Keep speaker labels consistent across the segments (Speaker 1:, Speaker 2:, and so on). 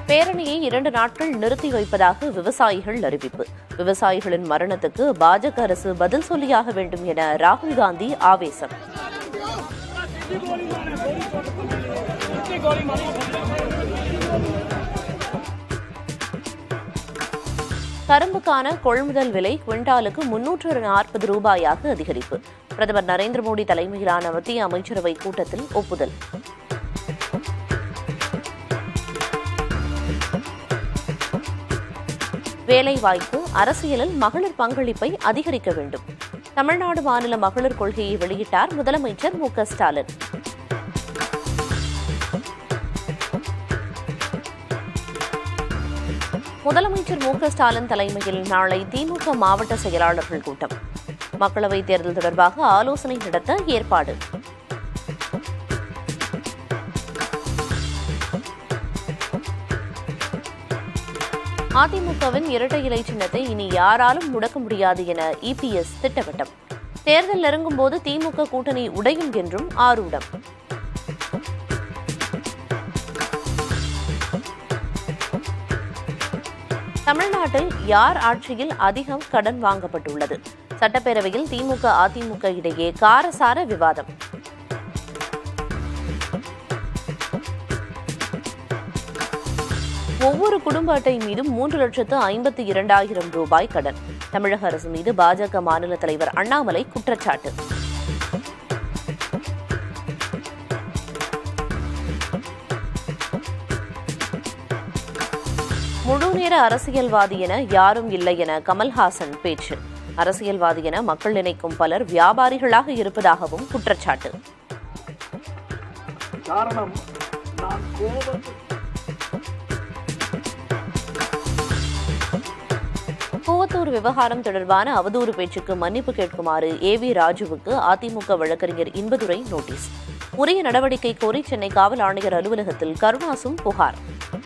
Speaker 1: பேரணியை இரண்டு நாட்கள் நிறுத்தி வைப்பதாக விவசாயிகள் அறிவிப்பு விவசாயிகளின் மரணத்துக்கு பாஜக அரசு பதில் சொல்லியாக வேண்டும் என ராகுல் காந்தி ஆவேசம் கரும்புக்கான கொள்முதல் விலை குவிண்டாலுக்கு முன்னூற்று நாற்பது ரூபாயாக அதிகரிப்பு பிரதமர் நரேந்திர மோடி தலைமையிலான மத்திய அமைச்சரவை கூட்டத்தில் ஒப்புதல் வேலைவாய்ப்பு அரசியலில் மகளிர் பங்களிப்பை அதிகரிக்க வேண்டும் தமிழ்நாடு மாநில மகளிர் கொள்கையை வெளியிட்டார் முதலமைச்சர் மு க ஸ்டாலின் முதலமைச்சர் மு க ஸ்டாலின் தலைமையில் நாளை திமுக மாவட்ட செயலாளர்கள் கூட்டம் மக்களவைத் தேர்தல் தொடர்பாக ஆலோசனை நடத்த ஏற்பாடு அதிமுகவின் இரட்டை இலை சின்னத்தை இனி யாராலும் முடக்க முடியாது என இபிஎஸ் திட்டவட்டம் தேர்தல் நெருங்கும் போது திமுக கூட்டணி உடையும் என்றும் ஆரூடம் தமிழ்நாட்டில் யார் ஆட்சியில் அதிகம் கடன் வாங்கப்பட்டுள்ளது சட்டப்பேரவையில் திமுக அதிமுக இடையே காரசார விவாதம் ஒவ்வொரு குடும்ப அட்டை மீதும் மூன்று லட்சத்து ஐம்பத்தி இரண்டாயிரம் ரூபாய் கடன் தமிழக அரசு மீது பாஜக மாநில தலைவர் அண்ணாமலை குற்றச்சாட்டு முழுநேர அரசியல்வாதி என யாரும் இல்லை என கமல்ஹாசன் பேச்சு அரசியல்வாதி என மக்கள் நினைக்கும் பலர் வியாபாரிகளாக இருப்பதாகவும் குற்றச்சாட்டு
Speaker 2: காரணம் நான் கோபத்தில்
Speaker 1: கூவத்தூர் விவகாரம் தொடர்பான அவதூறு பேச்சுக்கு மன்னிப்பு கேட்குமாறு ஏ வி ராஜுவுக்கு அதிமுக வழக்கறிஞர் இன்பதுரை நோட்டீஸ் உரிய நடவடிக்கை கோரி சென்னை காவல் ஆணையர் அலுவலகத்தில் கருணாசும் புகார்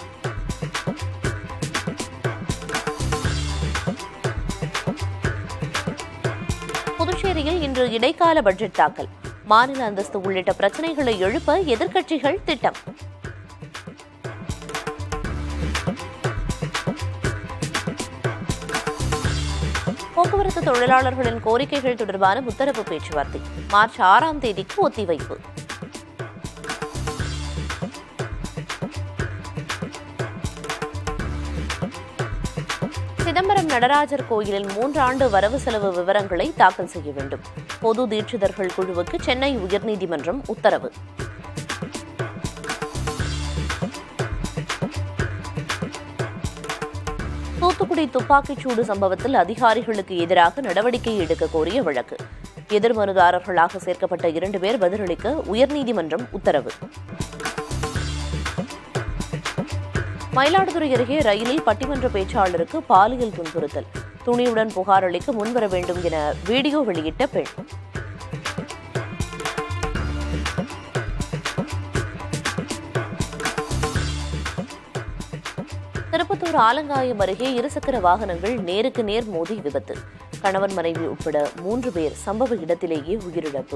Speaker 1: புதுச்சேரியில் இன்று இடைக்கால பட்ஜெட் தாக்கல் மாநில அந்தஸ்து உள்ளிட்ட பிரச்சினைகளை எழுப்ப எதிர்க்கட்சிகள் திட்டம் போக்குவரத்து தொழிலாளர்களின் கோரிக்கைகள் தொடர்பான முத்தரப்பு பேச்சுவார்த்தை மார்ச் ஆறாம் தேதிக்கு ஒத்திவைப்பு சிதம்பரம் நடராஜர் கோயிலில் மூன்றாண்டு வரவு செலவு விவரங்களை தாக்கல் செய்ய வேண்டும் பொது தீட்சிதர்கள் குழுவுக்கு சென்னை உயர்நீதிமன்றம் உத்தரவு தூத்துக்குடி துப்பாக்கிச் சூடு சம்பவத்தில் அதிகாரிகளுக்கு எதிராக நடவடிக்கை எடுக்க கோரிய வழக்கு எதிர் மனுதாரர்களாக சேர்க்கப்பட்ட இரண்டு பேர் பதிலளிக்க உயர்நீதிமன்றம் உத்தரவு மயிலாடுதுறை அருகே ரயிலில் பட்டிமன்ற பேச்சாளருக்கு பாலியல் துன்புறுத்தல் துணியுடன் புகார் அளிக்க முன்வர வேண்டும் என வீடியோ வெளியிட்ட பெண் திருப்பத்தூர் ஆலங்காயம் அருகே இருசக்கர வாகனங்கள் நேருக்கு நேர் மோதி விபத்து கணவன் மனைவி உட்பட மூன்று பேர் சம்பவ இடத்திலேயே உயிரிழப்பு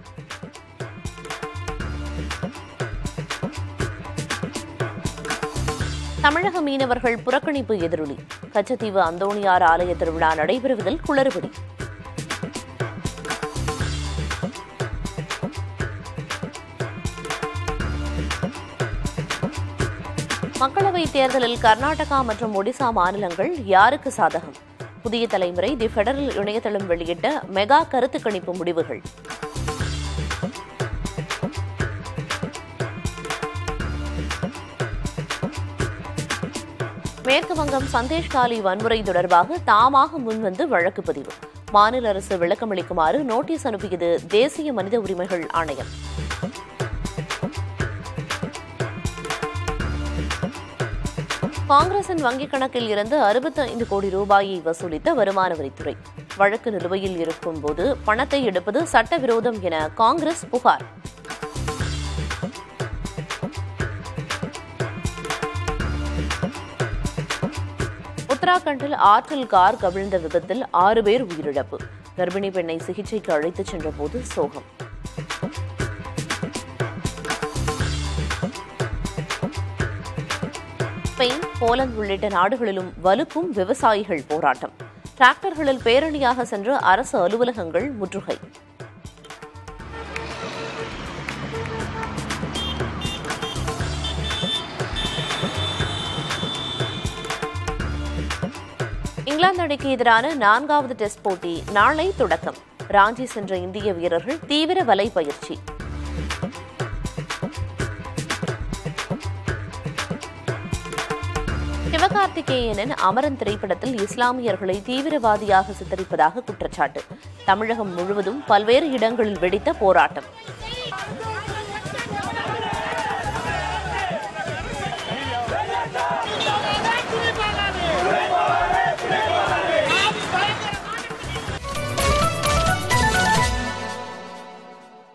Speaker 1: தமிழக மீனவர்கள் புறக்கணிப்பு எதிரொலி கச்சத்தீவு அந்தோணியார் ஆலய திருவிழா நடைபெறுவதில் குளறுபடி மக்களவைத் தேர்தலில் கர்நாடகா மற்றும் ஒடிசா மாநிலங்கள் யாருக்கு சாதகம் புதிய தலைமுறை தி ஃபெடரல் இணையதளம் வெளியிட்ட மெகா கருத்து கணிப்பு முடிவுகள் மேற்கு வங்கம் சந்தேஷ் காலி வன்முறை தொடர்பாக தாமாக முன்வந்து வழக்கு பதிவு மாநில அரசு விளக்கமளிக்குமாறு நோட்டீஸ் அனுப்பியது தேசிய மனித உரிமைகள் ஆணையம் காங்கிரசின் வங்கிக் கணக்கில் இருந்து அறுபத்தைந்து கோடி ரூபாயை வசூலித்த வருமான வரித்துறை வழக்கு நிலுவையில் இருக்கும்போது பணத்தை எடுப்பது சட்டவிரோதம் என காங்கிரஸ் புகார் உத்தராகண்டில் ஆற்றில் கார் கவிழ்ந்த விபத்தில் ஆறு பேர் உயிரிழப்பு கர்ப்பிணி பெண்ணை சிகிச்சைக்கு அழைத்துச் சென்றபோது சோகம் ஸ்பெயின் போலந்து உள்ளிட்ட நாடுகளிலும் வலுக்கும் விவசாயிகள் போராட்டம் டிராக்டர்களில் பேரணியாக சென்ற அரசு அலுவலகங்கள் முற்றுகை இங்கிலாந்து அணிக்கு எதிரான நான்காவது டெஸ்ட் போட்டி நாளை தொடக்கம் ராஞ்சி சென்ற இந்திய வீரர்கள் தீவிர வலை பயிற்சி சிவகார்த்திகேயனின் அமரன் திரைப்படத்தில் இஸ்லாமியர்களை தீவிரவாதியாக சித்தரிப்பதாக குற்றச்சாட்டு தமிழகம் முழுவதும் பல்வேறு இடங்களில் வெடித்த போராட்டம்